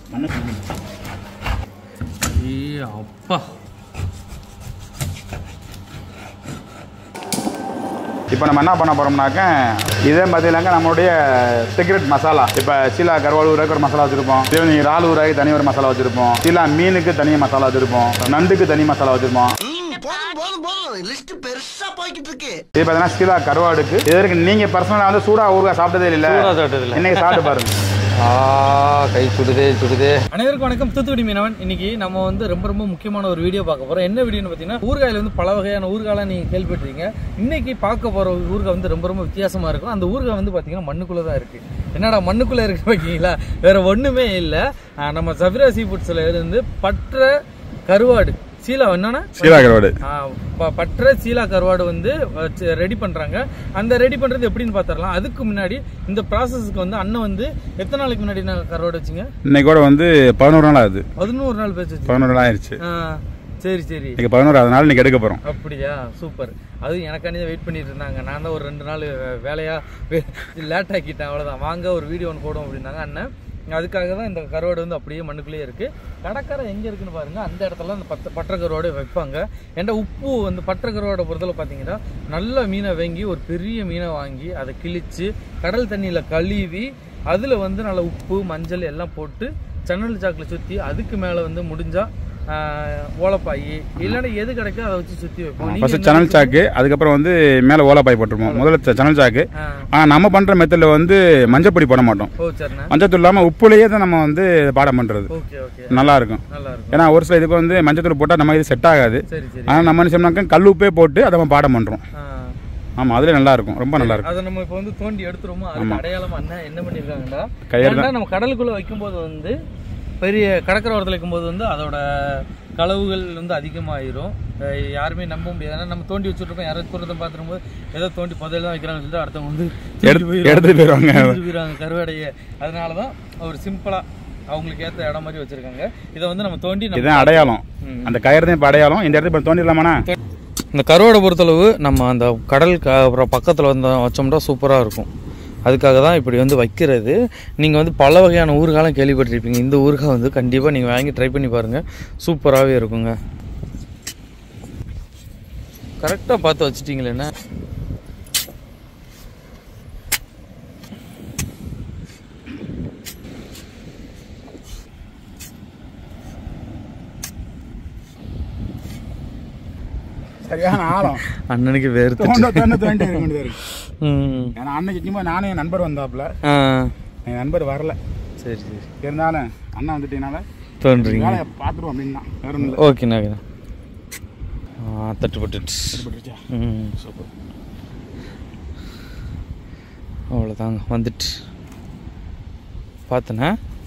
ஏ அப்பா இப்போ நம்ம என்ன பண்ண போகிறோம்னாக்க இதே பார்த்தீங்கன்னாக்க நம்மளுடைய சீக்ரெட் மசாலா இப்போ சீலா கருவாடு ஊறாக்கு ஒரு மசாலா வச்சுருப்போம் இதே நீங்கள் இறால் ஊறாக்கு தனி ஒரு மசாலா வச்சுருப்போம் சீலா மீனுக்கு தனி மசாலா வச்சுருப்போம் நண்டுக்கு தனி மசாலா வச்சுருப்போம் ம், போதும் போதும் போதும் லிஸ்ட் பெருசா போய்கிட்டு இருக்கு இது பார்த்தீங்கன்னா சீலா கருவாடுக்கு இதற்கு நீங்கள் பர்சனலாக வந்து சூடா ஊறுகாய் சாப்பிட்டதே இல்லை சூடா சாப்பிட்டது இல்ல. இன்னைக்கு சாப்பிட்டு பாருங்க ஆ கை சுடுதே சுடுதே அனைவருக்கும் வணக்கம் தூத்துக்குடி மீனவன் இன்னைக்கு நம்ம வந்து ரொம்ப ரொம்ப முக்கியமான ஒரு வீடியோ பார்க்க போறோம் என்ன வீடியோன்னு பார்த்தீங்கன்னா ஊறுகாயில வந்து பல வகையான ஊறுகாலாம் நீங்க கேள்விப்பட்டிருக்கீங்க இன்னைக்கு பார்க்க போற ஊறுகாய் வந்து ரொம்ப ரொம்ப வித்தியாசமா இருக்கும் அந்த ஊறுகாய் வந்து பார்த்தீங்கன்னா மண்ணுக்குள்ள தான் இருக்கு என்னடா மண்ணுக்குள்ள இருக்கு பார்த்தீங்களா வேற ஒண்ணுமே இல்லை நம்ம சஃபிரா சீ ஃபுட்ஸ்ல இருந்து பற்ற கருவாடு சீலா என்னன்னா சீலா கருவாடு ஆ, ப- பற்ற சீலா கருவாடு வந்து ரெடி பண்றாங்க அந்த ரெடி பண்றது எப்படின்னு பாத்திரலாம் அதுக்கு முன்னாடி இந்த ப்ராசஸ்க்கு வந்து அண்ணன் வந்து எத்தனை நாளைக்கு முன்னாடி நான் கருவாடு வச்சுங்க இன்னைக்கு கூட வந்து பதினோரு நாள் ஆகுது பதினோரு நாள் பேச்சு வச்சு பதினோரு நாள் ஆயிடுச்சு ஆ, சரி சரி இன்னைக்கு பதினோராவது நாள் இன்னைக்கு எடுக்க போகிறோம் அப்படியா சூப்பர் அது எனக்காண்டி வெயிட் பண்ணிட்டு இருந்தாங்க நான் தான் ஒரு ரெண்டு நாள் வே- வேலையா லேட் ஆக்கிட்டேன் அவ்வளவுதான் வாங்க ஒரு வீடியோ ஒன்று போடும் அப்படின்னாங்க அண்ணன் அதுக்காக தான் இந்த கருவாடு வந்து அப்படியே மண்ணுக்குள்ளேயே இருக்கு கடற்கரை எங்க இருக்குன்னு பாருங்க அந்த இடத்துல அந்த பத்த பற்ற கருவாடு வைப்பாங்க ஏன்டா உப்பு வந்து பற்ற கருவாடை பொறுத்தல பார்த்தீங்கன்னா நல்ல மீனை வாங்கி ஒரு பெரிய மீனை வாங்கி அதை கிழிச்சு கடல் தண்ணியில கழுவி அதுல வந்து நல்ல உப்பு மஞ்சள் எல்லாம் போட்டு சன்னல் சாக்கில் சுற்றி அதுக்கு மேலே வந்து முடிஞ்சா ஆஹ், ஓலப்பாய் இல்லைன்னா எது கிடைக்கோ அதை வச்சு சுற்றி வைப்போம் நீங்க ஃபர்ஸ்ட் என்ன சனல் சாக்கு அதுக்கப்புறம் வந்து மேலே ஓலப்பாய் போட்டுருப்போம் முதல்ல ச- சனல் சாக்கு ஆ. ஆனால் நம்ம பண்ணுற மெத்தடில் வந்து மஞ்சப்பொடி போட மாட்டோம் ஓ சரிண்ணா மஞ்சத்தூள் இல்லாமல் உப்புலேயே தான் நம்ம வந்து பாடம் பண்ணுறது ஓகே ஓகே நல்லா இருக்கும் நல்லா இருக்கும் ஏன்னா ஒரு சில இதுக்கு வந்து மஞ்சத்தூள் போட்டால் நம்ம இது செட் ஆகாது சரி சரி ஆனால் நம்ம என்ன செய்யணும்னாக்கா கல் உப்பே போட்டு அதை நம்ம பாடம் பண்ணுறோம் ஆ. ஆமாம் அதில் நல்லா இருக்கும் ரொம்ப நல்லா இருக்கும் அதை நம்ம இப்போ வந்து தோண்டி எடுத்துருவோமா அதுக்கு அடையாளமா அண்ணன் என்ன பண்ணிருக்காங்கன்னா கயிறு ஏன்னா நம்ம கடலுக்குள்ள வைக்கும்போது வந்து பெரிய கடற்கரை ஓரத்தில் வைக்கும்போது வந்து அதோட களவுகள் வந்து அதிகமாயிரும் அஹ் யாருமே நம்ப முடியாது ஏன்னா நம்ம தோண்டி வச்சுருப்போம் யாராவது தூரத்தை பார்த்துரும் போது ஏதோ தோண்டி புதையல் தான் வைக்கிறாங்கன்னு சொல்லிட்டு அடுத்தவங்க வந்து எடுத்து எடுத்துட்டு போயிடுவாங்க தூக்கிட்டு போயிடுவாங்க கருவாடையை அதனால தான் ஒரு சிம்பிளா அவங்களுக்கு ஏத்த இடம் மாதிரி வச்சிருக்காங்க இதை வந்து நம்ம தோண்டி நம்ம இதுதான் அடையாளம் அந்த கயிறு தான் இப்போ அடையாளம் இந்த இடத்துல இப்போ தோண்டிடலாமாண்ணா இந்த கருவாடை பொறுத்தளவு நம்ம அந்த கடல் க- அப்புறம் பக்கத்தில் வந்து வச்சோம்னா சூப்பராக இருக்கும் அதுக்காக தான் இப்படி வந்து வைக்கிறது நீங்கள் வந்து பல வகையான ஊறுகாலாம் கேள்விப்பட்டிருப்பீங்க இந்த ஊறுகாய் வந்து கண்டிப்பாக நீங்கள் வாங்கி ட்ரை பண்ணி பாருங்கள் சூப்பராகவே இருக்குங்க கரெக்டாக பார்த்து வச்சிட்டீங்களே என்ன சரியான ஆழம் அண்ணனுக்கு வேர்த்து தோண்ட தோண்ட தோண்டி இருக்க வேண்டியது இருக்கு ம் ஏன்னா அன்னைக்கு சும்மா நானே என் நண்பர் வந்தாப்புல ஆ என் நண்பர் வரல சரி சரி இருந்தாலும் அண்ணா வந்துட்டீங்கனால தோன்றீங்க வேலையை பார்த்துருவோம் அப்படின்னா வேற ஒன்றும் இல்லை ஓகேண்ணா ஓகேண்ணா ஆ தட்டுப்பட்டுச்சு பட்டுருச்சா ம் சூப்பர் அவ்வளோதாங்க வந்துட்டு பார்த்தனே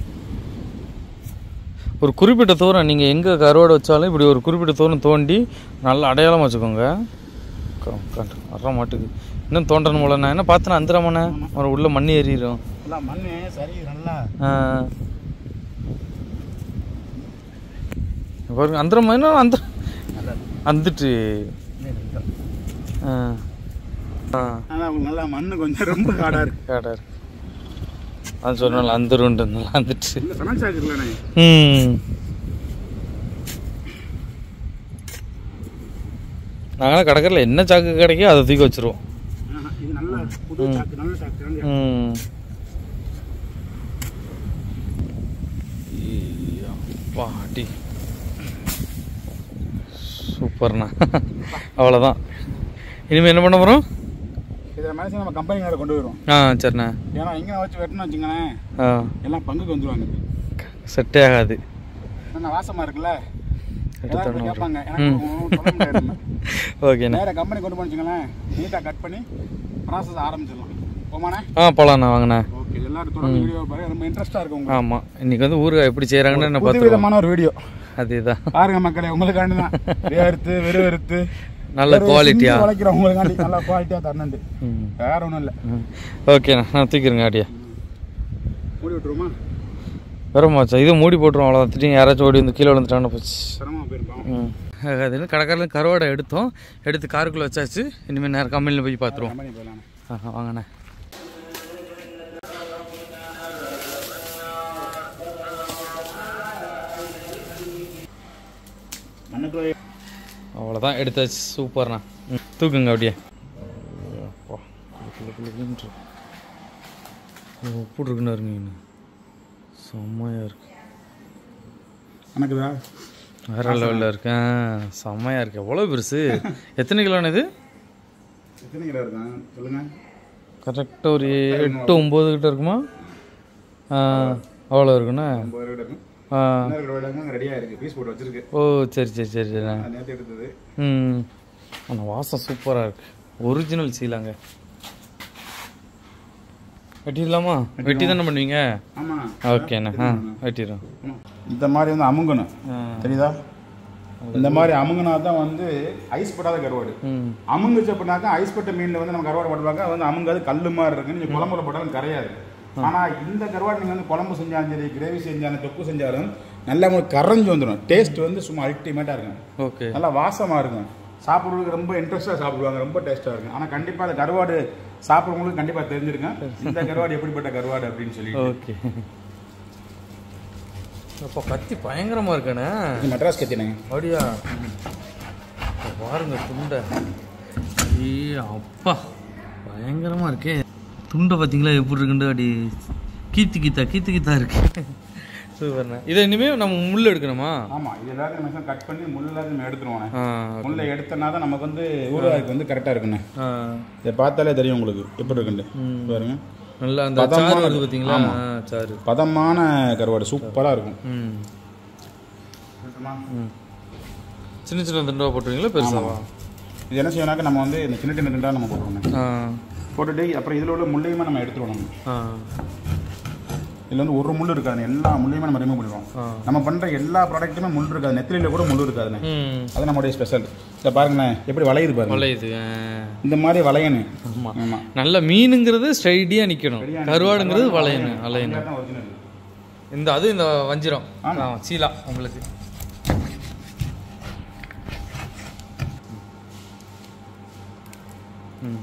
ஒரு குறிப்பிட்ட தூரம் நீங்கள் எங்கே கருவாடு வச்சாலும் இப்படி ஒரு குறிப்பிட்ட தூரம் தோண்டி நல்ல அடையாளம் வச்சுக்கோங்க க- கண்டு வர மாட்டுக்கு இன்னும் தோண்டணும் போல நான் என்ன பார்த்தேன் அந்தரமாண்ணே ஒரு உள்ள மண் ஏறிடும் எல்லாம் மண்ணு சரி நல்லா ஆ. பாருங்க அந்தரம் என்ன அந்த வந்துட்டு ஆ ஆ ஆனால் அவங்க நல்லா மண்ணு கொஞ்சம் ரொம்ப காடாக இருக்கு காடாரு அது சொன்னால அந்தருண்டு நல்லா வந்துட்டு இந்த சனல் சாக்கு இல்லைண்ணே ம் நாங்களாம் கடற்கரையில் என்ன சாக்கு கிடைக்கோ அதை தூக்கி வச்சிருவோம் ஆஹா, இது நல்ல புது சாக்கு நல்ல சாக்கு நல்ல சாக்கு. ம் பாட்டி சூப்பர்ண்ணா அவ்வளோதான் இனிமேல் என்ன பண்ண போகிறோம் இதை மனசு நம்ம கம்பெனிக்கார கொண்டு வருவோம் ஆ சரிண்ணா ஏன்னா இங்கே வச்சு வெட்டணும்னு வச்சுங்களேன் ஆ எல்லாம் பங்குக்கு வந்துருவாங்க செட்டே ஆகாது என்ன வாசமாக இருக்குல்ல எடுத்து எல்லாரும் தரணும் கேட்பாங்க எனக்கு ஒண்ணும் சொல்ல முடியாது ஓகேண்ணா நேராக கம்பெனி கொண்டு போச்சுங்களேன் நீட்டாக கட் பண்ணி ப்ராசஸ் ஆரம்பிச்சிடலாம் போமாண்ணே ஆ போகலாண்ணா வாங்கண்ணா ஓகே எல்லாரும் தொடர்ந்து வீடியோ பாருங்க ரொம்ப இன்ட்ரெஸ்ட்டாக இருக்கும் உங்களுக்கு ஆமாம் இன்னைக்கு வந்து ஊறுகாய் எப்படி செய்கிறாங்கன்னு என்ன புது பார்த்துருவோம் விதமான ஒரு வீடியோ அதேதான் பாருங்க மக்களே உங்களுக்காண்டி தான் வேர்த்து வெறுவெறுத்து நல்ல குவாலிட்டியா உழைக்கிறோம் உங்களுக்காண்டி நல்லா குவாலிட்டியாக தரணுண்டு ம் வேற ஒன்றும் இல்லை ம். ஓகேண்ணா நான் தூக்கிடுங்க அப்படியே மூடி விட்டுருமா வரமாச்சா இது மூடி போட்டுருவோம் அவ்வளோதான் திடீர்னு யாராச்சும் ஓடி வந்து கீழே விழுந்துட்டாங்கன்னு போச்சு சிரமமாக போயிருப்பான் ம் அது என்ன கடைக்காரில் கருவாடை எடுத்தோம் எடுத்து காருக்குள்ளே வச்சாச்சு இனிமேல் நேரம் கம்பெனியில் போய் பார்த்துருவோம் கம்பெனி போயிடலாம் ஆஹா வாங்கண்ணே அவ்வளோதான் எடுத்தாச்சு சூப்பர்ண்ணா ம், தூக்குங்க அப்படியே அப்பா, குளு, குளு, குளுன்ட்டு. ஓ, எப்படி இருக்குன்னு இருங்க செம்மையாக இருக்கு எனக்குதா வேற லெவலில் இருக்கேன் செம்மையாக இருக்கு எவ்வளோ பெருசு எத்தனை கிலோன்னு இது எத்தனை கிலோ இருக்கான் சொல்லுங்க கரெக்டாக ஒரு எட்டு ஒம்பது கிட்ட இருக்குமா ஆ, அவ்வளோ இருக்குண்ணா ஐம்பது ரூபா இருக்கும் ஆ இன்னொரு கிலோ அங்கே ரெடியாக இருக்குது பீஸ் போட்டு வச்சிருக்கு ஓ சரி சரி சரி சரிண்ணா அது நேற்று எடுத்தது ம் ஆனால் வாசம் சூப்பராக இருக்கு ஒரிஜினல் சீலாங்க வெட்டிடலாமா வெட்டி தானே பண்ணுவீங்க ஆமாம் ஓகேண்ணா ஆ வெட்டிடுறோம் இந்த மாதிரி வந்து அமுங்கணும் தெரியுதா இந்த மாதிரி அமுங்கினா தான் வந்து ஐஸ் படாத கருவாடு ம் அமுங்குச்சு அப்படின்னாக்கா ஐஸ் பட்ட மீனில் வந்து நம்ம கருவாடு போட்டுருவாங்க அது வந்து அமுங்காது கல்லு மாதிரி இருக்கு நீங்கள் குழம்புல போட்டாலும் கரையாது ஆனால் இந்த கருவாடு நீங்கள் வந்து குழம்பு செஞ்சாலும் சரி கிரேவி செஞ்சாலும் தொக்கு செஞ்சாலும் நல்லா உங்களுக்கு கரைஞ்சு வந்துடும் டேஸ்ட் வந்து சும்மா அல்டிமேட்டாக இருக்கும் ஓகே நல்லா வாசமாக இருக்கும் சாப்பிட்றதுக்கு ரொம்ப இன்ட்ரெஸ்ட்டாக சாப்பிடுவாங்க ரொம்ப டேஸ்ட்டாக இருக்கும் ஆனால் கண்டிப்பாக அந்த கருவாடு சாப்பிட்றவங்களுக்கு கண்டிப்பாக தெரிஞ்சிருக்கும் இந்த கருவாடு எப்படிப்பட்ட கருவாடு அப்படின்னு சொல்லி ஓகே அப்போ கத்தி பயங்கரமாக இருக்கானே இது மெட்ராஸ் கத்தினேங்க அப்படியா இப்ப பாருங்க துண்டை ஏ அப்பா பயங்கரமாக இருக்கே துண்டை பார்த்தீங்களா எப்படி இருக்குண்டு அப்படி கீத்து கீத்தா கீத்து கீத்தா இருக்கு சூப்பர்ண்ணா இதை இனிமேல் நம்ம முள் எடுக்கணுமா ஆமாம் இது எல்லாத்தையும் நம்ம கட் பண்ணி முள் எல்லாத்தையும் நம்ம எடுத்துருவோம் ஆ முல்லை எடுத்தனா தான் நமக்கு வந்து ஊறுகாய்க்கு வந்து கரெக்டாக இருக்குண்ணே ஆ இதை பார்த்தாலே தெரியும் உங்களுக்கு எப்படி இருக்குண்டு பாருங்க நல்லா அந்த சாறு வருது பார்த்தீங்களா ஆ சாறு பதமான கருவாடு சூப்பராக இருக்கும் ம் ம் சின்ன சின்ன துண்டா போட்டுருவீங்களா பெருசாவா இது என்ன செய்யணும்னாக்க நம்ம வந்து இந்த சின்ன சின்ன ரெண்டாக நம்ம போட்டுருவோம் ஆ போட்டுட்டு அப்புறம் இதில் உள்ள முள்ளையுமே நம்ம எடுத்துருவோம் நம்ம ஆ இதில் வந்து ஒரு முள் இருக்காது எல்லா முள்ளையுமே நம்ம ரிமூவ் பண்ணிடுவோம் ஆ. நம்ம பண்ணுற எல்லா ப்ராடக்ட்டுமே முள் இருக்காது நெத்திலியில் கூட முள் இருக்காதுண்ணே ம் அது நம்மளுடைய ஸ்பெஷல் இதை பாருங்களேன் எப்படி வளையுது பாருங்க வளையுது ஆ. இந்த மாதிரி வளையணும் ஆமா. ஆமாம் நல்ல மீனுங்கிறது ஸ்ட்ரைடியாக நிற்கணும் கருவாடுங்கிறது வளையணும் வளையணும் தான் ஒரிஜினல் இந்த அது இந்த வஞ்சிரம் ஆமா. ஆ, சீலா உங்களுக்கு ம்.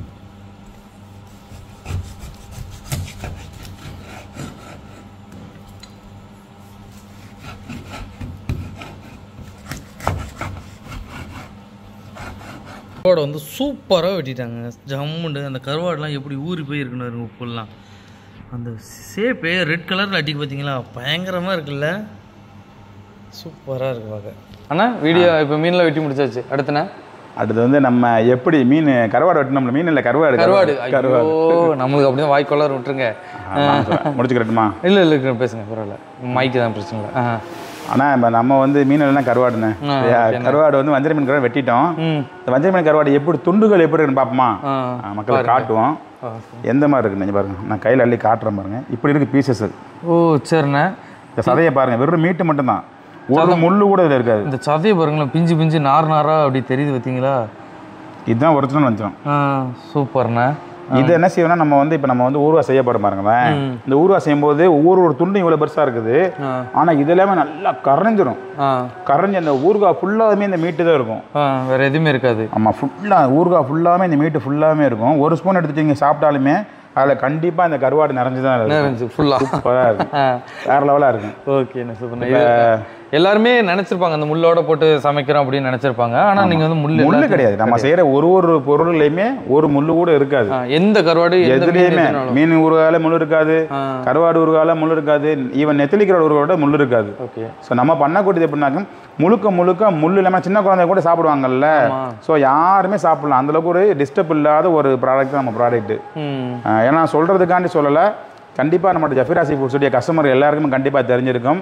கருவாடை வந்து சூப்பராக வெட்டிட்டாங்க ஜம்முண்டு அந்த கருவாடெலாம் எப்படி ஊறி போய் இருக்கணும் இருங்க உப்புலாம் அந்த ஷேப்பே ரெட் கலரில் அடிக்கு பார்த்தீங்களா பயங்கரமாக இருக்குல்ல சூப்பராக இருக்கு பார்க்க அண்ணா வீடியோ இப்போ மீனில் வெட்டி முடிச்சாச்சு அடுத்தண்ணா அடுத்து வந்து நம்ம எப்படி மீன் கருவாடு வெட்டணும்ல மீன் இல்லை கருவாடு கருவாடு கருவாடு ஐயோ நம்மளுக்கு அப்படிதான் வாய் கொள்ளார விட்டுருங்க முடிச்சுக்கிறட்டுமா இல்லை இல்லை பேசுங்க பரவாயில்ல மைக்கு தான் பிரச்சனை இல்லை ஆ ஆனால் இப்போ நம்ம வந்து மீன் இல்லைன்னா கருவாடுண்ணே ஆ, சரியா? கருவாடு வந்து வஞ்சர மீன் கருவாடு வெட்டிட்டோம் ம் இந்த வஞ்சர மீன் கருவாடு எப்படி துண்டுகள் எப்படி இருக்குன்னு பார்ப்போமா ஆ ஆ, மக்களுக்கு காட்டுவோம் ஆ. எந்த மாதிரி இருக்குன்னு நீங்க பாருங்க நான் கையில் அள்ளி காட்டுறேன் பாருங்க இப்படி இருக்கு பீசஸ் ஓ சரிண்ணே இந்த சதையை பாருங்க வெறும் மீட்டு மட்டும்தான் ஒரு முள்ளு கூட இதில் இருக்காது இந்த சதையை பாருங்களேன் பிஞ்சு பிஞ்சு நார் நாரா அப்படி தெரியுது பார்த்தீங்களா இதுதான் ஒரிஜினல் வஞ்சரம் ஆ சூப்பர்ண்ணே இது என்ன செய்யணும்னா நம்ம வந்து இப்போ நம்ம வந்து ஊறுகாய் செய்ய போகிறோம் பாருங்களேன் இந்த ஊறுகாய் செய்யும்போது ஒவ்வொரு ஒரு துண்டும் இவ்வளோ பெருசாக இருக்குது ஆ ஆனால் இது எல்லாமே நல்லா கரைஞ்சிரும் ஆ கரைஞ்சி அந்த ஊறுகாய் ஃபுல்லாகவே இந்த மீட்டு தான் இருக்கும் ஆ வேற எதுவுமே இருக்காது ஆமாம் ஃபுல்லாக ஊறுகாய் ஃபுல்லாமே இந்த மீட்டு ஃபுல்லாமே இருக்கும் ஒரு ஸ்பூன் எடுத்துட்டு நீங்கள் சாப்பிட்டாலுமே அதில் கண்டிப்பாக இந்த கருவாடு நிறைஞ்சு தான் இருக்கும் இருந்துச்சு ஃபுல்லாக சூப்பராக இருக்கும் ஆ வேறு லெவலாக இருக்கும் ஓகேண்ணே சூப்பர்ண்ணே எல்லாருமே நினைச்சிருப்பாங்க அந்த முள்ளோட போட்டு சமைக்கிறோம் அப்படின்னு நினைச்சிருப்பாங்க ஆனா நீங்க வந்து முள்ளு முள்ளு எல்லாத்தையும்- கிடையாது நம்ம செய்கிற ஒரு ஒரு பொருள்லையுமே ஒரு முள்ளு கூட இருக்காது ஆ, எந்த கருவாடு எந்த மீன் எதுலேயுமே எதுனாலும். மீன் ஊறுகாயில முள் இருக்காது ஆ கருவாடு ஊறுகாயில முள் இருக்காது ஈவன் நெத்திலிக்கிற ஊறுகாயோட முள் இருக்காது ஓகே ஸோ நம்ம பண்ணக்கூடியது எப்படின்னாக்க முழுக்க முழுக்க முள் இல்லாமல் சின்ன குழந்தை கூட சாப்பிடுவாங்கல்ல ஆமா. ஸோ யாருமே சாப்பிடலாம் அந்த அளவுக்கு ஒரு டிஸ்டர்ப் இல்லாத ஒரு ப்ராடக்ட் நம்ம ப்ராடக்ட் ம் ஏன்னா சொல்கிறதுக்காண்டி சொல்லலை கண்டிப்பாக நம்மளோட ஜஃபிராசி ஃபுட்ஸுடைய கஸ்டமர் எல்லாருக்குமே கண்டிப்பாக தெரிஞ்சிருக்கும்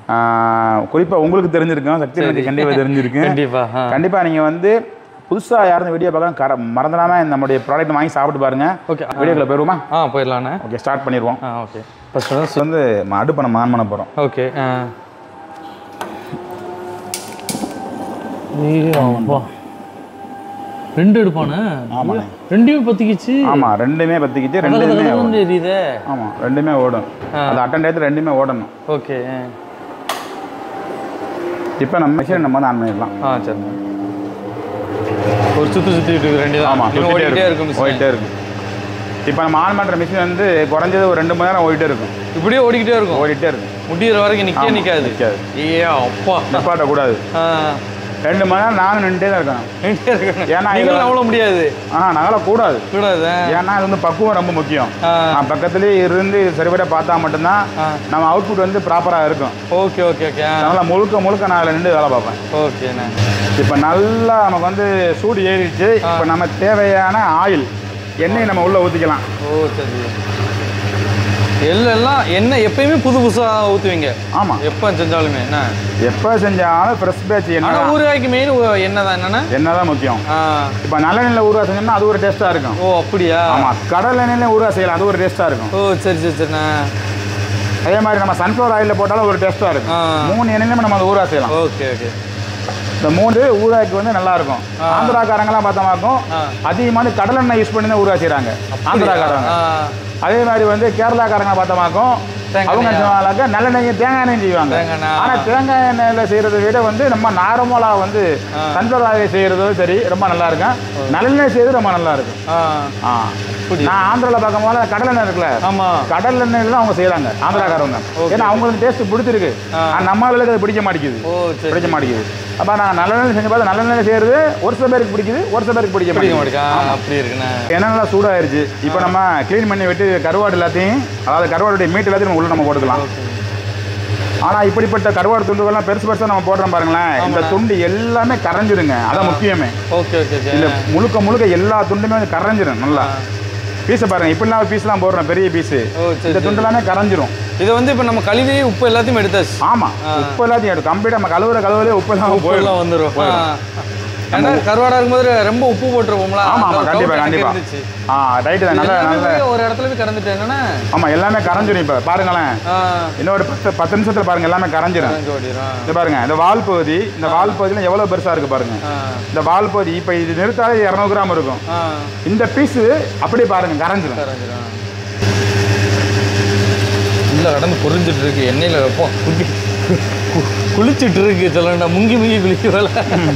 குறிப்பாக உங்களுக்கு தெரிஞ்சிருக்கும் சக்தி எனக்கு கண்டிப்பாக தெரிஞ்சிருக்கும் கண்டிப்பா ஆ. கண்டிப்பாக நீங்கள் வந்து புதுசாக யாரும் வீடியோ பார்க்கலாம் கர மறந்துடாம நம்மளுடைய ப்ராடக்ட் வாங்கி சாப்பிட்டு பாருங்க ஓகே வீடியோக்குள்ள போயிருவோமா ஆ போயிடலாண்ணே ஓகே ஸ்டார்ட் பண்ணிடுவோம் ஆ ஓகே ஃபர்ஸ்ட் வந்து ஃபஸ்ட் வந்து நம்ம அடுப்பை நம்ம ஆன் பண்ண போகிறோம் ஓகே ஆ ஏய், அப்பா. ரெண்டு எடுப்பானே ஆமாண்ணே ரெண்டுமே பத்திக்கிச்சு ஆமாம் ரெண்டுமே பற்றிக்கிச்சு ரெண்டுமே ரெண்டுமே எரியுதே ஆமாம் ரெண்டுமே ஓடும் அது அட்டன் டயத்தில் ரெண்டுமே ஓடணும் ஓகே இப்போ நம்ம மிஷின் நம்ம வந்து ஆன் பண்ணிடலாம் ஆ சரிண்ணே ஒரு சுத்து சுத்திட்டு இருக்கு ரெண்டு ஆமாம் தான் ஓடிட்டே இருக்கும் மிஸ் ஓடிட்டே இருக்கும் இப்போ நம்ம ஆன் பண்ணுற மிஷின் வந்து குறைஞ்சது ஒரு ரெண்டு மணி நேரம் ஓடிட்டே இருக்கும் இப்படியே ஓடிக்கிட்டே இருக்கும் ஓடிட்டே இருக்கும் முடியிற வரைக்கும் நிக்கவே ஆமா, நிக்காது நிக்காது. ஏ அப்பா நிப்பாட்டக்கூடாது ஆ ரெண்டு மணி நேரம் நானும் நின்றுட்டே தான் இருக்கணும் ஏன்னா நீங்களும் இதுல- அவ்வளோ முடியாது ஆ நகல கூடாது கூடாது ஏன்னா இது வந்து பக்குவம் ரொம்ப முக்கியம் ஆ. நான் பக்கத்துலேயே இருந்து சரிபட பார்த்தா மட்டும்தான் ஆ. நம்ம அவுட்புட் வந்து ப்ராப்பராக இருக்கும் ஓகே ஓகே ஓகே அதனால் முழுக்க முழுக்க நான் அதில் நின்று வேலை பார்ப்பேன் ஓகேண்ணே இப்போ நல்லா நமக்கு வந்து சூடு ஏறிடுச்சு இப்போ நம்ம தேவையான ஆயில் எண்ணெய் நம்ம உள்ளே ஊற்றிக்கலாம் ஓ சரி எல்லாம் எண்ணெய் எப்பயுமே புது புதுசாக ஊற்றுவீங்க ஆமாம் எப்போ செஞ்சாலுமே என்ன எப்போ செஞ்சாலும் ஃப்ரெஷ் பேட்ச் எண்ணெய் ஆனால் தான் ஊறுகாய்க்கு மெயின் எண்ணெய் தான் என்னண்ணே எண்ணெய் தான் முக்கியம் ஆ இப்போ நல்லெண்ணெயில் ஊறுகாய் செஞ்சோம்னா அது ஒரு டேஸ்ட்டாக இருக்கும் ஓ அப்படியா ஆமாம் கடல் எண்ணெயில ஊறுகாய் செய்யலாம் அது ஒரு டேஸ்ட்டாக இருக்கும் ஓ சரி சரி சரிண்ணே அதே மாதிரி நம்ம சன்ஃப்ளவர் ஆயிலில் போட்டாலும் ஒரு டேஸ்ட்டாக இருக்கும் ஆ. மூணு எண்ணெயிலுமே நம்ம அந்த ஊறுகாய் செய்யலாம் ஓகே ஓகே இந்த மூணு ஊறுகாய்க்கு வந்து நல்லா இருக்கும் ஆந்திராக்காரங்கெல்லாம் பார்த்தோமாக்கும் ஆ. அதிகமான கடலெண்ணெய் யூஸ் பண்ணி தான் ஊறுகாய் செய்கிறாங்க ஆந்திராக்காரங்க ஆ அதே மாதிரி வந்து கேரளாக்காரங்க பார்த்தோமாக்கும் தேங்காய் அவங்க எண்ணெயா? சொன்னாக்க நல்லெண்ணெய் தேங்காய் எண்ணெய் செய்வாங்க தேங்காய் எண்ணெய். ஆனால் தேங்காய் எண்ணெயில் செய்கிறத விட வந்து நம்ம நார்மலாக வந்து ஆ. சன்ஃப்ளவர் ஆயில் செய்கிறதும் சரி ரொம்ப நல்லா இருக்கும் நல்லெண்ணெய் செய்கிறது ரொம்ப நல்லா இருக்கும் ஆ ஆ அப்படி. நான் ஆந்திராவில் பார்க்கும்போது கடலெண்ணெய் இருக்குல்ல ஆமாம் கடல் எண்ணெயில் தான் அவங்க செய்கிறாங்க ஆந்திராக்காரவங்க ஓகே. ஏன்னா அவங்களுக்கு டேஸ்ட் பிடிச்சிருக்கு ஆ. ஆனா நம்ம ஆளுகளுக்கு அது பிடிக்க மாட்டேங்குது ஓ சரி பிடிக்க மாட்டேங்குது அப்போ நான் நல்லெண்ணெய் செஞ்சு பார்த்து நல்லெண்ணெய் செய்கிறது ஒரு சில பேருக்கு பிடிக்குது ஒரு சில பேருக்கு பிடிக்க பிடிக்க மாட்டேங்குது மாட்டேங்க அப்படி இருக்குண்ணே எண்ணெய் நல்லா சூடாயிருச்சு இப்போ நம்ம க்ளீன் பண்ணி விட்டு கருவாடு எல்லாத்தையும் அதாவது கருவாடுடைய மீட் எல்லாத்தையும் நம்ம உள்ள நம்ம போட்டுக்கலாம் ஆனால் இப்படிப்பட்ட கருவாடு துண்டுகள்லாம் பெருசு பெருசாக நம்ம போடுறோம் பாருங்களேன் இந்த துண்டு எல்லாமே கரைஞ்சிருங்க அதான் முக்கியமே ஓகே ஓகே ஓகே இந்த முழுக்க முழுக்க எல்லா துண்டுமே வந்து கரைஞ்சிரும் நல்லா பீஸை பாருங்க இப்படிலாம் பீஸ்லாம் போடுறோம் பெரிய பீஸு ஓ சரி இந்த துண்டு எல்லாமே கரைஞ்சிரும் இதை வந்து இப்போ நம்ம கழுவி உப்பு எல்லாத்தையும் எடுத்தாச்சு ஆமா உப்பு எல்லாத்தையும் எடுக்கும் கம்ப்ளீட் நம்ம கழுவுற கழுவுலே உப்பு எல்லாம் உப்பு போயிடும் எல்லாம் வந்துடும் ஏன்னா கருவாடா இருக்கும்போது ரொம்ப உப்பு போட்டுருப்போம்ல ஆமா அந்த ஆமா ஒரு கண்டிப்பா doubt எனக்கு கண்டிப்பா இருந்துச்சு. ஆ ரைட்டு தான் நல்ல எல்லாமே நல்ல போய் ஒரு இடத்துல போய் கறந்துட்டு என்னன்னா ஆமா எல்லாமே கரைஞ்சிரும் இப்போ பாருங்களேன் இன்னொரு பத்து பத்து நிமிஷத்துல பாருங்க எல்லாமே கரைஞ்சிரும் ஓடிடும் இந்த பாருங்க இந்த வால் பகுதி இந்த வால் பகுதியில் எவ்வளவு பெருசா இருக்கு பாருங்க இந்த வால் பகுதி இப்போ இது நிறுத்தாலே இரநூறு கிராம் இருக்கும் இந்த பீஸ் அப்படியே பாருங்க கரைஞ்சிரும் உள்ள கடந்து பொரிஞ்சிட்டு இருக்கு எண்ணெயில வைப்போம் குத்தி கு- குளிச்சிட்டு இருக்கு சொல்லண்டா முங்கி முங்கி குளிக்க வேலை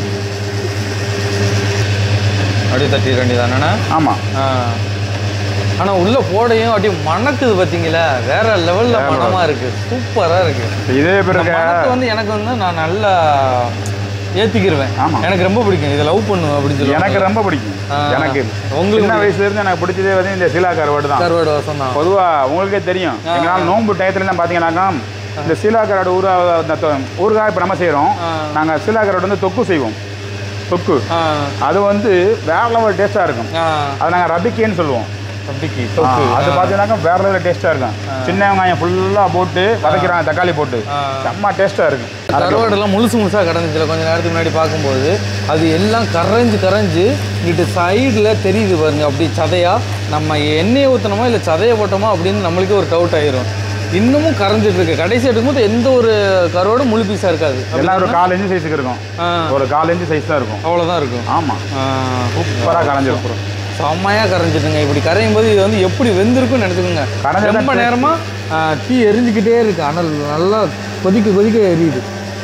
அப்படியே தட்டி வேண்டியதானே ஆமா ஆனா உள்ள போடையும் அப்படியே மணக்குது பாத்தீங்களா வேற லெவல்ல மனமா இருக்கு சூப்பரா இருக்கு இதே இந்த பிறகு மணத்தை வந்து எனக்கு வந்து நான் நல்லா ஏத்திக்கிருவேன் ஆமா. எனக்கு ரொம்ப பிடிக்கும் இதை லவ் பண்ணுவேன் அப்படின்னு சொல்லி எனக்கு ரொம்ப பிடிக்கும் ஆ. எனக்கு உங்களுக்கு சின்ன வயசுல இருந்து எனக்கு பிடிச்சதே வந்து இந்த சீலா கருவாடு தான் கருவாடு வாசம் தான் பொதுவா உங்களுக்கே தெரியும் எங்களால் நோன்பு டயத்துலலாம் பார்த்தீங்கன்னாக்கா இந்த சீலா கருவாடு ஊரா அந்த தொ- ஊறுகாய் இப்போ நம்ம செய்கிறோம் ஆ. நாங்கள் சீலா கருவாடு வந்து தொக்கு செய்வோம் தொக்கு ஆ அது வந்து வேற லெவல் டேஸ்ட்டாக இருக்கும் ஆ அது நாங்கள் ரபிக்கேன்னு சொல்லுவோம் தம்பிக்கு ஆ, தொக்கு அது பார்த்தீங்கன்னாக்கா வேற லெவலில் டேஸ்ட்டாக இருக்கும் சின்ன வெங்காயம் ஃபுல்லாக போட்டு வதக்கிறாங்க தக்காளி போட்டு ஆ. செம்ம டேஸ்ட்டாக இருக்கும் கருவாடெல்லாம் முழுசு முழுசாக கிடந்துச்சுல கொஞ்ச நேரத்துக்கு முன்னாடி பார்க்கும்போது அது எல்லாம் கரைஞ்சு கரைஞ்சு இங்கிட்டு சைடில் தெரியுது பாருங்க அப்படி சதையா நம்ம எண்ணெயை ஊற்றினோமா இல்லை சதையை போட்டோமா அப்படின்னு நம்மளுக்கே ஒரு டவுட் ஆயிரும் இன்னமும் கரைஞ்சிட்டு இருக்கு கடைசி எடுக்கும்போது எந்த ஒரு கருவாடும் முழு பீஸாக இருக்காது எல்லாம் ஒரு கால் இன்ச்சு சைஸுக்கு இருக்கும் ஆ ஒரு கால் இன்ச்சு சைஸ் தான் இருக்கும் அவ்வளோதான் இருக்கும் ஆமாம் ஆ, சூப்பராக கரைஞ்சிரும் செம்மையாக கரைஞ்சிட்டுங்க இப்படி கரையும் போது இது வந்து எப்படி வெந்திருக்கும்னு நினச்சிக்கோங்க கரைஞ்சா ரொம்ப தான் நேரமாக தீ எரிஞ்சுக்கிட்டே இருக்கு அனல் நல்லா கொதிக்க கொதிக்க எரியுது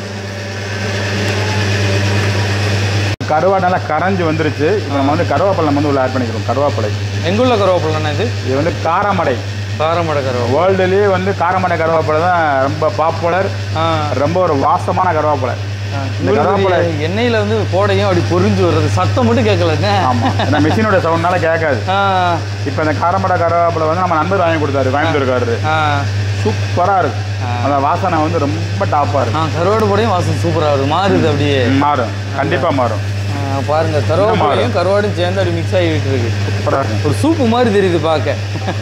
கருவாடு நல்லா கரைஞ்சு வந்துருச்சு இப்போ நம்ம வந்து கருவேப்பிலை நம்ம வந்து உள்ள ஆட் பண்ணிக்கிறோம் கருவேப்பிலை எங்குள்ள கருவேப்பிலைண்ணா இது இது வந்து காரமடை காரமடை கருவேப்பிலை வேர்ல்டுலேயே வந்து காரமடை கருவேப்பிலை தான் ரொம்ப பாப்புலர் ஆ ரொம்ப ஒரு வாசமான கருவேப்பிலை இந்த உங்களுக்கு கருவேப்பிலை எண்ணெயில வந்து போடையும் அப்படி பொரிஞ்சு வர்றது சத்தம் மட்டும் கேட்கலங்க ஆமாம் இந்த மிஷினோட சவுண்ட்னால கேட்காது ஆ, இப்போ இந்த காரமடை கருவேப்பிலை வந்து நம்ம நண்பர் வாங்கி கொடுத்தாரு கோயம்புத்தூர்காரரு ஆ, சூப்பராக இருக்கு அந்த வாசனை வந்து ரொம்ப டாப்பாக இருக்கு ஆ, கருவாடு போடையும் வாசம் சூப்பரா வருது மாறுது அப்படியே மாறும் கண்டிப்பாக மாறும் ஆ, பாருங்க கருவாடு போடையும் கருவாடும் சேர்ந்து அப்படி மிக்ஸ் ஆகிட்டு இருக்கு சூப்பராக இருக்கும் ஒரு சூப்பு மாதிரி தெரியுது பார்க்க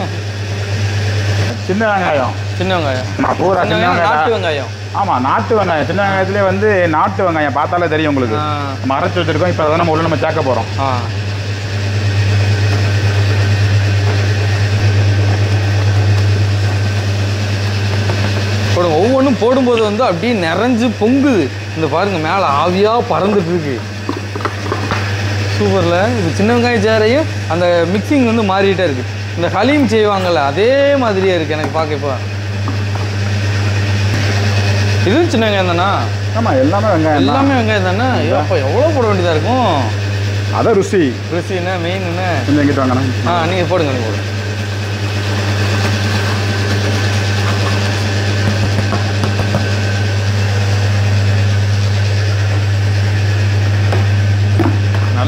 சின்ன வெங்காயம் சின்ன வெங்காயம் நான் பூரா சின்ன சின்ன வெங்காயம் நாட்டு வெங்காயம் வெங்காயம் ஆமாம் நாட்டு வெங்காயம் சின்ன வெங்காயத்துலேயே வந்து நாட்டு வெங்காயம் பார்த்தாலே தெரியும் உங்களுக்கு ஆ. நம்ம அரைச்சி வச்சிருக்கோம் இப்போ அதை நம்ம உள்ள நம்ம சேர்க்க போகிறோம் ஆ போடுங்க ஒவ்வொன்றும் போடும்போது வந்து அப்படியே நிறைஞ்சு பொங்குது இந்த பாருங்க மேலே ஆவியாக பறந்துட்டு இருக்கு சூப்பரில் இது சின்ன வெங்காயம் சேரையும் அந்த மிக்சிங் வந்து மாறிட்டே இருக்கு இந்த ஹலீம் செய்வாங்கல்ல அதே மாதிரியே இருக்கு எனக்கு பார்க்க இப்போ இதுவும் சின்ன வெங்காயம் தானா ஆமாம் எல்லாமே வெங்காயம் தான் எல்லாமே வெங்காயம் தானே அப்போ எவ்வளோ போட வேண்டியதாக இருக்கும் அதான் ருசி ருசி என்ன மெயின் என்ன கொஞ்சம் எங்கிட்ட வாங்கணும் ஆ நீங்கள் போடுங்க நீங்கள் போடுங்க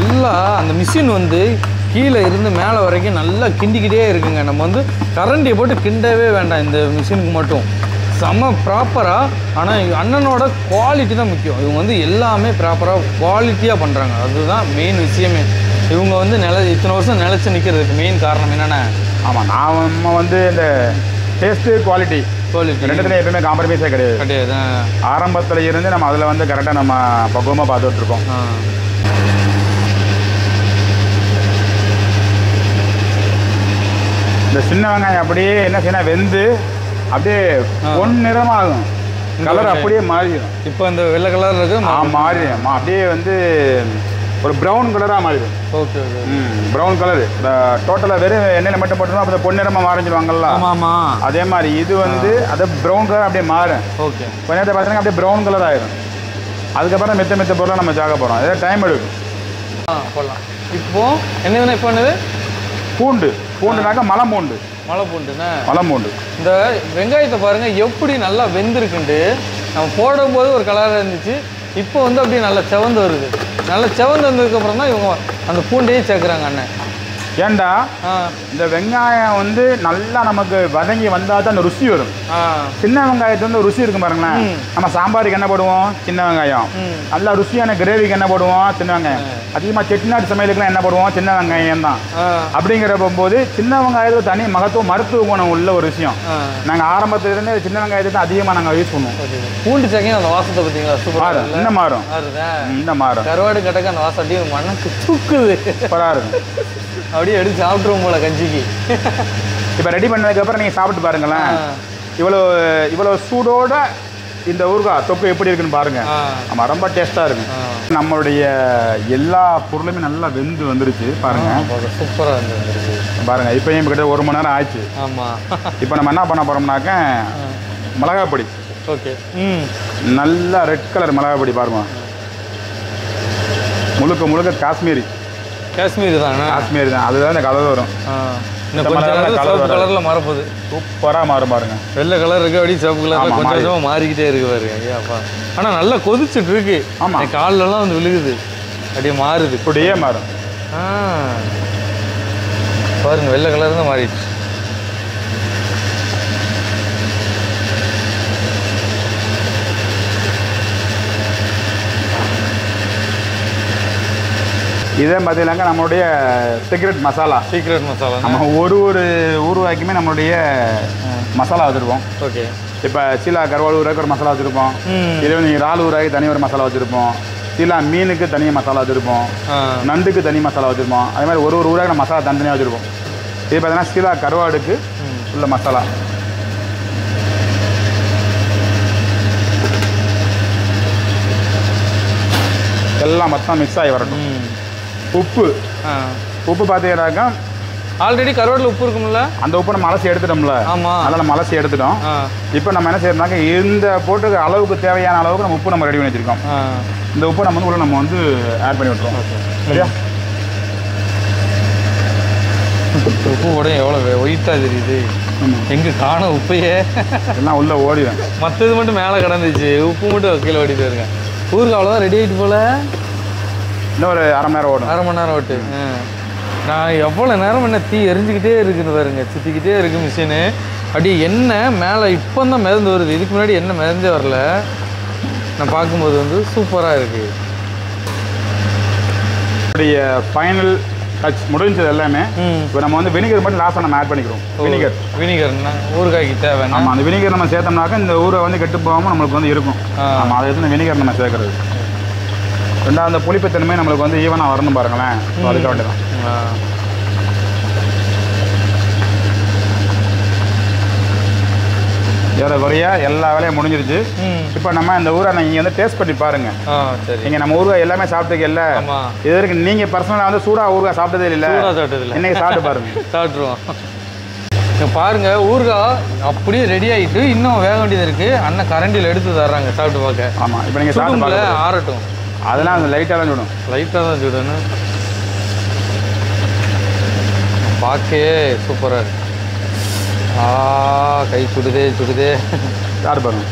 நல்லா அந்த மிஷின் வந்து கீழே இருந்து மேலே வரைக்கும் நல்லா கிண்டிக்கிட்டே இருக்குங்க நம்ம வந்து கரண்டியை போட்டு கிண்டவே வேண்டாம் இந்த மிஷினுக்கு மட்டும் செம ப்ராப்பராக ஆனால் அண்ணனோட குவாலிட்டி தான் முக்கியம் இவங்க வந்து எல்லாமே ப்ராப்பராக குவாலிட்டியாக பண்ணுறாங்க அதுதான் மெயின் விஷயமே இவங்க வந்து நில இத்தனை வருஷம் நிலச்சி நிற்கிறதுக்கு மெயின் காரணம் என்னென்ன ஆமாம் நான் நம்ம வந்து இந்த டேஸ்ட்டு குவாலிட்டி குவாலிட்டி ரெண்டுத்துல எப்பயுமே காம்ப்ரமைஸே கிடையாது கிடையாது ஆ. ஆரம்பத்தில் இருந்து நம்ம அதில் வந்து கரெக்டாக நம்ம பக்குவமாக பார்த்துட்டு இருக்கோம் ஆ இந்த சின்ன வெங்காயம் அப்படியே என்ன செய்யணும் வெந்து அப்படியே பொன் நிறமாகும் கலர் அப்படியே மாறிடும் இப்போ இந்த வெள்ளை கலர் இருக்கு ஆ மாறிடும் மா- அப்படியே வந்து ஒரு ப்ரௌன் கலராக மாறிடும் ஓகே ஓகே ம் ப்ரௌன் கலர் இந்த டோட்டலாக வெறும் எண்ணெயில் மட்டும் போட்டோம்னா அப்போ பொன்னிறமாக மாறிஞ்சிருவாங்கல்ல ஆமாம் ஆமாம் அதே மாதிரி இது வந்து அது ப்ரௌன் கலர் அப்படியே மாறும் ஓகே கொஞ்ச நேரத்தை பார்த்தீங்கன்னா அப்படியே ப்ரௌன் கலர் ஆயிடும் அதுக்கப்புறம் மெத்த மெத்த பொருளாக நம்ம சாக போகிறோம் ஏதாவது டைம் எடுக்கும் ஆ போடலாம் இப்போ என்ன வேணும் இப்போ என்னது பூண்டு பூண்டுனாக்கா மலம் பூண்டு மலை பூண்டுண்ணே மலம் பூண்டு இந்த வெங்காயத்தை பாருங்க எப்படி நல்லா வெந்திருக்குன்ட்டு நம்ம போடும்போது ஒரு கலராக இருந்துச்சு இப்போ வந்து அப்படியே நல்லா செவந்து வருது நல்லா செவந்து வந்ததுக்கப்புறம் தான் இவங்க அந்த பூண்டையும் சேர்க்குறாங்க அண்ணன் ஏன்டா ஆ இந்த வெங்காயம் வந்து நல்லா நமக்கு வதங்கி வந்தால் தான் அந்த ருசி வரும் ஆ சின்ன வெங்காயத்து வந்து ருசி இருக்கும் பாருங்களேன் நம்ம சாம்பாருக்கு என்ன போடுவோம் சின்ன வெங்காயம் ம். நல்லா ருசியான கிரேவிக்கு என்ன போடுவோம் சின்ன வெங்காயம் அதிகமாக செட்டிநாடு சமையலுக்குலாம் என்ன போடுவோம் சின்ன வெங்காயம் தான் ஆ அப்படிங்கிற போது சின்ன வெங்காயத்துக்கு தனி மகத்துவம் மருத்துவ குணம் உள்ள ஒரு விஷயம் ஆ நாங்கள் ஆரம்பத்துல இருந்தே சின்ன வெங்காயத்தை தான் அதிகமாக நாங்கள் யூஸ் பண்ணுவோம் ஓகே பூண்டு சேர்க்கையும் அந்த வாசத்தை பார்த்தீங்களா சூப்பராக மாறும் இன்னும் மாறும் மாறுதா இன்னும் மாறும் கருவாடு கட்டக்க அந்த வாசம் அப்படியே மனசு தூக்குது சூப்பராக இருக்கும் அப்படியே எடுத்து சாப்பிட்ருவோம் போல கஞ்சிக்கு இப்போ ரெடி பண்ணதுக்கப்புறம் நீங்கள் சாப்பிட்டு பாருங்களேன் ஆ. இவ்வளோ இவ்வளோ சூடோட இந்த ஊறுகாய் தொக்கு எப்படி இருக்குன்னு பாருங்க ஆ ஆமாம் ரொம்ப டேஸ்ட்டாக இருக்கும் ஆ நம்மளுடைய எல்லா பொருளுமே நல்லா வெந்து வந்துருச்சு பாருங்க சூப்பராக இருந்துருக்கு பாருங்க இப்பயும் கிட்ட ஒரு மணி நேரம் ஆச்சு ஆமாம் இப்போ நம்ம என்ன பண்ண போறோம்னாக்க மிளகாய் பொடி ஓகே ம் நல்லா ரெட் கலர் மிளகாய் பொடி பாருங்க முழுக்க முழுக்க காஷ்மீரி காஷ்மீர் தானே காஷ்மீரி தான் அதுதான் இந்த கலர் வரும் ஆ இன்னும் இந்த கொஞ்சம் மலர்ல நேரத்துல colour சிவப்பு வராது. கலரில் மாறப்போகுது சூப்பராக மாறும் பாருங்க வெள்ளை கலர் இருக்கு அப்படியே சிவப்பு கலரில் ஆமா, கொஞ்சம் மாறி. கொஞ்சமாக மாறிக்கிட்டே இருக்கு பாருங்க ஐயாப்பா ஆனால் நல்லா கொதிச்சுட்டு இருக்கு ஆமா. என் கால்லலாம் வந்து விழுகுது அப்படியே மாறுது அப்படியே மாறும் ஆ பாருங்க வெள்ளை கலர் தான் மாறிடுச்சு இதே பார்த்தீங்கன்னாக்க நம்மளுடைய சீக்ரெட் மசாலா சீக்ரெட் மசாலா நம்ம ஒரு ஒரு ஊறுகாய்க்குமே நம்மளுடைய மசாலா வச்சுருப்போம் ஓகே இப்போ சீலா கருவாடு ஊறுகாய்க்கு ஒரு மசாலா வச்சுருப்போம் ம் இதே நீங்கள் இறால் ஊறுகாய்க்கு தனி ஒரு மசாலா வச்சுருப்போம் சீலா மீனுக்கு தனி மசாலா வச்சுருப்போம் ஆ நண்டுக்கு தனி மசாலா வச்சுருப்போம் அதே மாதிரி ஒரு ஒரு ஊராக நம்ம மசாலா தனித்தனியாக வச்சுருப்போம் இது பார்த்தீங்கன்னா சீலா கருவாடுக்கு ம் உள்ள மசாலா எல்லாம் மொத்தம் மிக்ஸ் ஆகி வரட்டும் ம் உப்பு ஆ உப்பு பார்த்தீங்கன்னாக்கா ஆல்ரெடி கருவாட்டில் உப்பு இருக்கும்ல அந்த உப்பு நம்ம அலசி எடுத்துட்டோம்ல ஆமாம் அதனால் நம்ம அலசி எடுத்துட்டோம் ஆ இப்போ நம்ம என்ன செய்யறோம்னாக்க இந்த போட்டு அளவுக்கு தேவையான அளவுக்கு நம்ம உப்பு நம்ம ரெடி பண்ணி வச்சிருக்கோம் ஆ இந்த உப்பு நம்ம வந்து உள்ள நம்ம வந்து ஆட் பண்ணி விட்டுருவோம் சரியா உப்பு கூட எவ்வளோ ஒயிட்டாக தெரியுது ஆமாம் எங்கே காண உப்பையே எல்லாம் உள்ளே ஓடிடும் மற்றது மட்டும் மேலே கிடந்துச்சு உப்பு மட்டும் கீழே ஓடிட்டு வருங்க ஊருக்கு அவ்வளோதான் ரெடி ஆகிட்டு போல இன்னும் ஒரு அரை மணி நேரம் ஓடும் அரை மணி நேரம் ஓட்டு ஆ. நான் எவ்வளோ நேரம் என்ன தீ எரிஞ்சுக்கிட்டே இருக்குன்னு பாருங்க சுற்றிக்கிட்டே இருக்கு மிஷினு அப்படியே எண்ணெய் மேலே இப்போ தான் மிதந்து வருது இதுக்கு முன்னாடி எண்ணெய் மிதந்தே வரல நான் பார்க்கும்போது வந்து சூப்பராக இருக்குது நம்மளுடைய ஃபைனல் டச் முடிஞ்சது எல்லாமே ம் இப்போ நம்ம வந்து வினிகர் மட்டும் லாஸ்ட்டாக நம்ம ஆட் பண்ணிக்கிறோம் வினிகர் வினிகர்னா ஊறுகாய்க்கு தேவைன்னா ஆமாம் அந்த வினிகர் நம்ம சேர்த்தோம்னாக்க இந்த ஊரை வந்து கெட்டு போகாமல் நம்மளுக்கு வந்து இருக்கும் ஆ. ஆமாம் அதை எடுத்து வினிகர் நம்ம சேர்க்கறது ரெண்டாவது அந்த புளிப்புத்தன்மை நம்மளுக்கு வந்து ஈவனாக வரணும் பாருங்களேன் ஸோ அதுக்கு வேண்டியதான் ஆ. ஏறக்குறைய எல்லா வேலையும் முடிஞ்சிருச்சு ம் இப்போ நம்ம இந்த ஊரை நீங்கள் வந்து டேஸ்ட் பண்ணி பாருங்க ஆ சரி நீங்கள் நம்ம ஊறுகாய் எல்லாமே சாப்பிட்டுக்கல ஆமாம் இது வரைக்கும் நீங்கள் பர்சனலாக வந்து சூடாக ஊறுகாய் சாப்பிட்டதே இல்லை சூடாக சாப்பிட்டதில்ல இன்னைக்கு சாப்பிட்டு பாருங்க சாப்பிட்ருவோம் இங்க பாருங்க ஊறுகாய் அப்படியே ரெடி ஆயிட்டு இன்னும் வேக வேண்டியது இருக்கு அண்ணன் கரண்டியில் எடுத்து தர்றாங்க சாப்பிட்டு பார்க்க ஆமாம் இப்போ நீங்கள் சாப்பிட்டு சுடும்ல பாருங்க ஆறட்டும் அதெல்லாம் அந்த லைட்டாக தான் சுடும் லைட்டாக தான் சுடணும் பார்க்கே சூப்பராக இருக்கு ஆ கை சுடுதே சுடுதே சாப்பிட்டு பாருங்க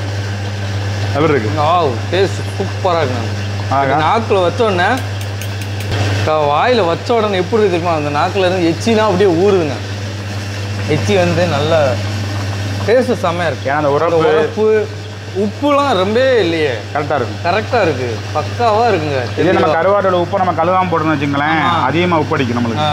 எப்படி இருக்கு ஆ டேஸ்ட் சூப்பராக இருக்கு ஆகா. நாக்கில் வச்சோடனே க- வாயில வச்ச உடனே எப்படி இருக்கு தெரியுமா அந்த நாக்குல இருந்து எச்சிலாம் அப்படியே ஊறுதுங்க எச்சி வந்து நல்ல டேஸ்ட் செம்மையா இருக்கு ஏன்னா அந்த அந்த உரப்பு உரப்பு உப்புலாம் ரொம்பவே இல்லையே கரெக்டாக இருக்கும் கரெக்டா இருக்கு பக்காவா இருக்குங்க இதே நம்ம கருவாட்டோட உப்பு நம்ம கழுவாம போட்டோம்னு வச்சுங்களேன் அதிகமாக உப்பு அடிக்கும் நம்மளுக்கு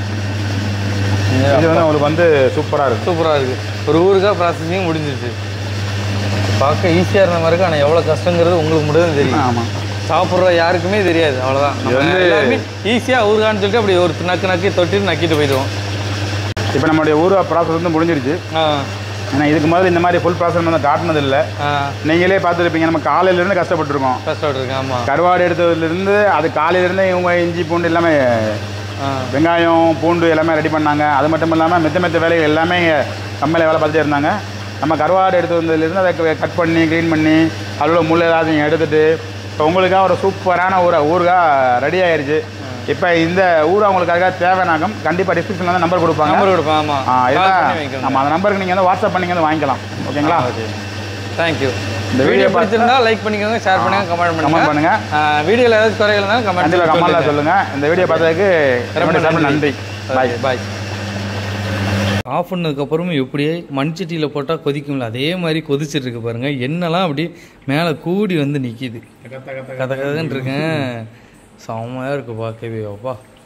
இது வந்து உங்களுக்கு வந்து சூப்பராக இருக்கும் சூப்பரா இருக்கு ஒரு ஊருக்கா ப்ராசஸிங் முடிஞ்சிருச்சு பார்க்க ஈஸியா இருந்த மாதிரி இருக்கு ஆனா எவ்வளவு கஷ்டங்கிறது உங்களுக்கு மட்டும் தான் தெரியும் ஆமாம் சாப்பிட்ற யாருக்குமே தெரியாது அவ்வளவுதான் நம்ம வந்து- எல்லாருமே ஈஸியா ஊருகான்னு சொல்லிட்டு அப்படி ஒரு நக்கு நக்கி தொட்டிட்டு நக்கிட்டு போயிடுவோம் இப்போ நம்மளுடைய ஊருவா ப்ராசஸ் வந்து முடிஞ்சிருச்சு ஆ ஏன்னா இதுக்கு முதல்ல இந்த மாதிரி ஃபுல் ப்ராசஸ் வந்து காட்டினது இல்லை ஆ நீங்களே பார்த்துருப்பீங்க நம்ம காலையிலேருந்து கஷ்டப்பட்டுருக்கோம் கஷ்டப்பட்டுருக்கேன் ஆமா கருவாடு எடுத்ததுலேருந்து அது காலையிலேருந்து இவங்க இஞ்சி பூண்டு எல்லாமே ஆ வெங்காயம் பூண்டு எல்லாமே ரெடி பண்ணாங்க அது மட்டும் இல்லாமல் மெத்த மெத்த வேலைகள் எல்லாமே இங்கே கம்மையில் வேலை பார்த்துட்டே இருந்தாங்க நம்ம கருவாடு எடுத்து வந்ததுலேருந்து அதை கட் பண்ணி க்ளீன் பண்ணி அதில் முள் ஏதாவது இங்கே எடுத்துட்டு இப்போ உங்களுக்காக ஒரு சூப்பரான ஊரை ஊறுகாய் ரெடி ஆயிருச்சு இப்போ இந்த ஊரை உங்களுக்கு அதுக்காக தேவைனாகம் கண்டிப்பாக டிஸ்கிரிப்ஷனில் வந்து நம்பர் கொடுப்பாங்க நம்பர் கொடுப்பேன் ஆமா ஆ, Call இதான் பண்ணி வாங்கிக்கோங்க. நம்ம அந்த நம்பருக்கு நீங்கள் வந்து வாட்ஸ்அப் பண்ணி வந்து வாங்கிக்கலாம் ஓகேங்களா ஓகே தேங்க்யூ இந்த இந்த video வீடியோ பார்த்து- பிடிச்சிருந்தா லைக் பண்ணிக்கோங்க ஷேர் பண்ணுங்க கமெண்ட் கமெண்ட் பண்ணுங்க பண்ணுங்க வீடியோல ஏதாவது குறைகள் இருந்தாலும் கண்டிப்பாக கமெண்ட்ல கமெண்ட் சொல்லுங்க இந்த வீடியோ பார்த்ததுக்கு ரொம்ப ரொம்ப நன்றி நன்றி பாய் பாய் ஆஃப் பண்ணதுக்கப்புறமும் எப்படியே மண்சட்டியில் போட்டால் கொதிக்கும்ல அதே மாதிரி கொதிச்சிட்டு இருக்கு பாருங்க எண்ணெய்லாம் அப்படியே மேலே கூடி வந்து நிற்கிது கத கதன்னு இருக்கேன் செம்மையாக இருக்கு பார்க்கவே அப்பா